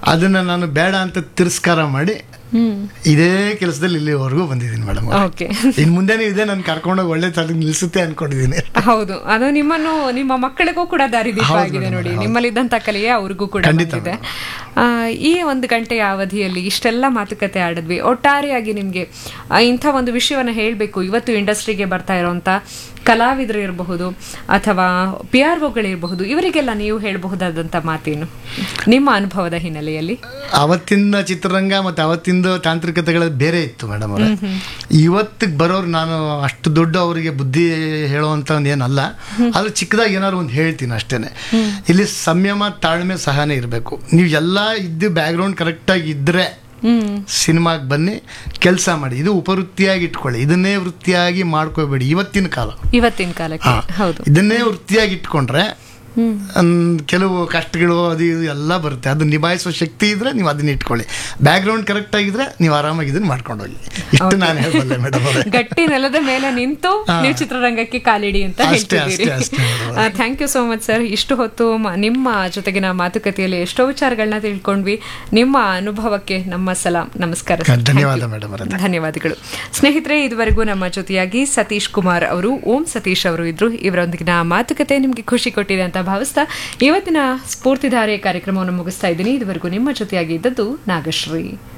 ಅದನ್ನ ನಾನು ಬೇಡ ಅಂತ ತಿರಸ್ಕಾರ ಮಾಡಿ ಹ್ಮ್ ಇದೇ ಕೆಲಸದಲ್ಲಿ ಇಲ್ಲಿವರೆಗೂ ಬಂದಿದ್ದೀನಿ ಮೇಡಮ್ ಓಕೆ ಇನ್ ಮುಂದೆನೂ ಇದೆ ನಾನು ಕರ್ಕೊಂಡೋಗಿ ಒಳ್ಳೆ ತಲೆಗೆ ನಿಲ್ಸುತ್ತೆ ಅನ್ಕೊಂಡಿದ್ದೀನಿ ಹೌದು ಅದು ನಿಮ್ಮನ್ನು ನಿಮ್ಮ ಮಕ್ಕಳಿಗೂ ಕೂಡ ದಾರಿದೀಪ ಹೌದು ಆಗಿದೆ madam, ನೋಡಿ ಹೌದು. ನಿಮ್ಮಲ್ಲಿದ್ದಂಥ ಕಲೆಯೇ ಅವ್ರಿಗೂ ಕೂಡ ಖಂಡಿತ ಬಂದಿದೆ ಆ, ಈ ಒಂದು ಗಂಟೆಯ ಅವಧಿಯಲ್ಲಿ ಇಷ್ಟೆಲ್ಲ ಮಾತುಕತೆ ಆಡಿದ್ವಿ ಒಟ್ಟಾರೆಯಾಗಿ ನಿಮಗೆ ಇಂಥ ಒಂದು ವಿಷಯವನ್ನ ಹೇಳಬೇಕು ಇವತ್ತು ಇಂಡಸ್ಟ್ರಿಗೆ ಬರ್ತಾ ಇರೋಂಥ ಕಲಾವಿದರು ಇರಬಹುದು ಅಥವಾ ಪಿ ಆರ್ ಒಗಳಿರಬಹುದು ಇವರಿಗೆಲ್ಲ ನೀವು ಹೇಳಬಹುದಾದಂಥ ಮಾತೇನು ನಿಮ್ಮ ಅನುಭವದ ಹಿನ್ನೆಲೆಯಲ್ಲಿ ಅವತ್ತಿನ ಚಿತ್ರರಂಗ ಮತ್ತೆ ಅವತ್ತಿಂದ ತಾಂತ್ರಿಕತೆಗಳ ಬೇರೆ ಇತ್ತು ಮೇಡಮ್ ಅವರೇ ಇವತ್ತಿಗೆ ಬರೋರು ನಾನು ಅಷ್ಟು ದೊಡ್ಡ ಅವರಿಗೆ ಬುದ್ಧಿ ಹೇಳುವಂತ ಒಂದು ಏನಲ್ಲ ಆದ್ರೆ ಚಿಕ್ಕದಾಗಿ ಏನಾದ್ರು ಒಂದು ಹೇಳ್ತೀನಿ ಅಷ್ಟೇನೆ ಇಲ್ಲಿ ಸಂಯಮ ತಾಳ್ಮೆ ಸಹನೆ ಇರಬೇಕು ನೀವು ಎಲ್ಲ ಇದ್ದು ಬ್ಯಾಕ್ಗ್ರೌಂಡ್ ಕರೆಕ್ಟಾಗಿ ಇದ್ರೆ ಹ್ಮ್ ಸಿನಿಮಾಗೆ ಬನ್ನಿ ಕೆಲಸ ಮಾಡಿ ಇದು ಉಪವೃತ್ತಿಯಾಗಿ ಇಟ್ಕೊಳ್ಳಿ ಇದನ್ನೇ ವೃತ್ತಿಯಾಗಿ ಮಾಡ್ಕೋಬೇಡಿ ಇವತ್ತಿನ ಕಾಲ ಇವತ್ತಿನ ಕಾಲಕ್ಕೆ ಹಾ. ಹೌದು ಇದನ್ನೇ ವೃತ್ತಿಯಾಗಿ ಇಟ್ಕೊಂಡ್ರೆ ಹ್ಮ್ ಒಂದ್ ಕೆಲವು ಕಷ್ಟಗಳು ಅದು ಇದು ಎಲ್ಲ ಬರುತ್ತೆ ಅದು ನಿಭಾಯಿಸುವ ಶಕ್ತಿ ಇದ್ರೆ ನೀವು ಅದನ್ನ ಇಟ್ಕೊಳ್ಳಿ ಬ್ಯಾಕ್ಗ್ರೌಂಡ್ ಕರೆಕ್ಟ್ ಆಗಿದ್ರೆ ನೀವು ಆರಾಮಾಗಿ ಇದನ್ನ ಮಾಡ್ಕೊಂಡು ಹೋಗಿ ಇಷ್ಟು ನಾನು ಹೇಳಬಲ್ಲೆ ಮೇಡಮ್ ಅವರೇ ಗಟ್ಟಿ ನೆಲದ ಮೇಲೆ ನಿಂತು ನೀವು ಚಿತ್ರರಂಗಕ್ಕೆ ಕಾಲಿಡಿ ಅಂತ ಅಷ್ಟೇ, ಹೇಳ್ತಿದ್ದೀರಿ ಅಷ್ಟೇ, ಅಷ್ಟೇ madam. Thank you so much sir ಇಷ್ಟು ಹೊತ್ತು ಮ- ನಿಮ್ಮ ಜೊತೆಗಿನ ಮಾತುಕತೆಯಲ್ಲಿ ಎಷ್ಟೋ ವಿಚಾರಗಳನ್ನ ತಿಳ್ಕೊಂಡ್ವಿ ನಿಮ್ಮ ಅನುಭವಕ್ಕೆ ನಮ್ಮ ಸಲಾಂ ನಮಸ್ಕಾರ sir. Thank ಧನ್ಯವಾದ you. ಮೇಡಮ್ ಅವರೇ ಧನ್ಯವಾದಗಳು ಸ್ನೇಹಿತರೆ ಇದುವರೆಗೂ ನಮ್ಮ ಜೊತೆಯಾಗಿ ಸತೀಶ್ ಕುಮಾರ್ ಅವರು ಓಂ ಸತೀಶ್ ಅವರು ಇದ್ರು ಇವರೊಂದಿಗಿನ ಮಾತುಕತೆ ನಿಮಗೆ ಖುಷಿ ಕೊಟ್ಟಿದೆ ಅಂತ ಭಾವಿಸ್ತಾ ಇವತ್ತಿನ ಸ್ಫೂರ್ತಿಧಾರೆ ಕಾರ್ಯಕ್ರಮವನ್ನು ಮುಗಿಸ್ತಾ ಇದ್ದೀನಿ ಇದುವರೆಗೂ ನಿಮ್ಮ ಜೊತೆಯಾಗಿ ಇದ್ದದ್ದು ನಾಗಶ್ರೀ